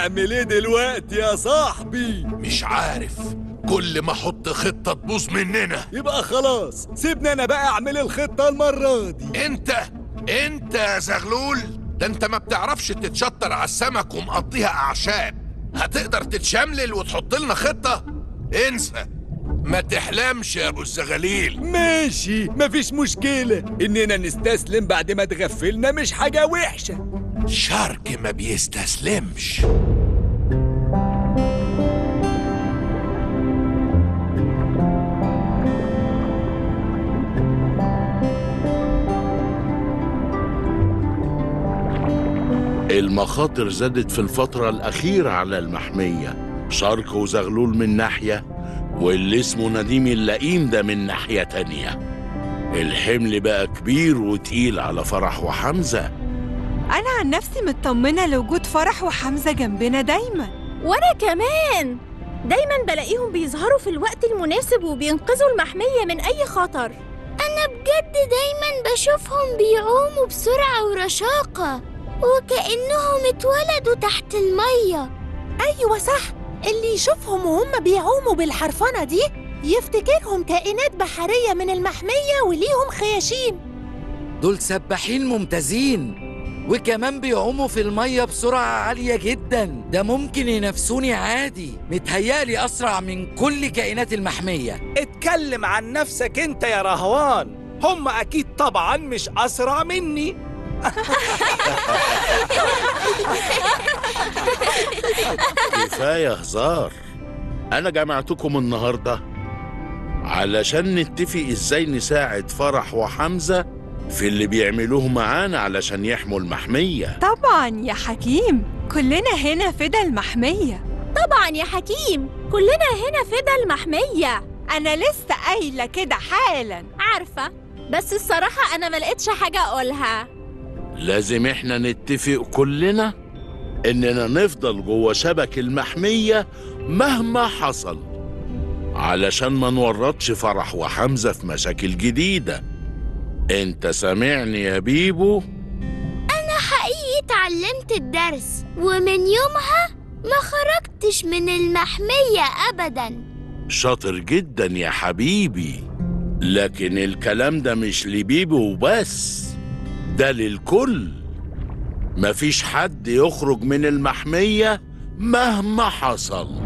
نعمل ايه دلوقتي يا صاحبي مش عارف كل ما احط خطة تبوظ مننا يبقى خلاص سيبني انا بقى اعمل الخطة المرة دي انت انت يا زغلول ده انت ما بتعرفش تتشطر على السمك ومقضيها اعشاب هتقدر تتشملل وتحط لنا خطة انسى ما تحلمش يا ابو الزغاليل ماشي مفيش مشكلة اننا نستسلم بعد ما تغفلنا مش حاجة وحشة شارك ما بيستسلمش المخاطر زادت في الفترة الأخيرة على المحمية شرق وزغلول من ناحية واللي اسمه نديم اللئيم ده من ناحية تانية الحمل بقى كبير وتقيل على فرح وحمزة أنا عن نفسي مطمنة لوجود فرح وحمزة جنبنا دايما وانا كمان دايما بلاقيهم بيظهروا في الوقت المناسب وبينقذوا المحمية من اي خطر أنا بجد دايما بشوفهم بيعوموا بسرعة ورشاقة وكأنهم اتولدوا تحت المية أيوة صح اللي يشوفهم وهم بيعوموا بالحرفنة دي يفتكرهم كائنات بحرية من المحمية وليهم خياشيم دول سباحين ممتازين وكمان بيعوموا في المية بسرعة عالية جدا ده ممكن ينافسوني عادي متهيألي أسرع من كل كائنات المحمية اتكلم عن نفسك انت يا رهوان هم اكيد طبعا مش اسرع مني كفاية هزار أنا جمعتكم النهاردة علشان نتفق إزاي نساعد فرح وحمزة في اللي بيعملوه معانا علشان يحموا المحمية طبعا يا حكيم كلنا هنا فدا المحمية طبعا يا حكيم كلنا هنا فدا المحمية أنا لسه قايلة كده حالا عارفة بس الصراحة أنا ما لقيتش حاجة أقولها لازم إحنا نتفق كلنا إننا نفضل جوه شبك المحمية مهما حصل علشان ما نورطش فرح وحمزة في مشاكل جديدة انت سامعني يا بيبو أنا حقيقي اتعلمت الدرس ومن يومها ما خرجتش من المحمية أبداً شاطر جدا يا حبيبي لكن الكلام ده مش لبيبو وبس ده للكل مفيش حد يخرج من المحمية مهما حصل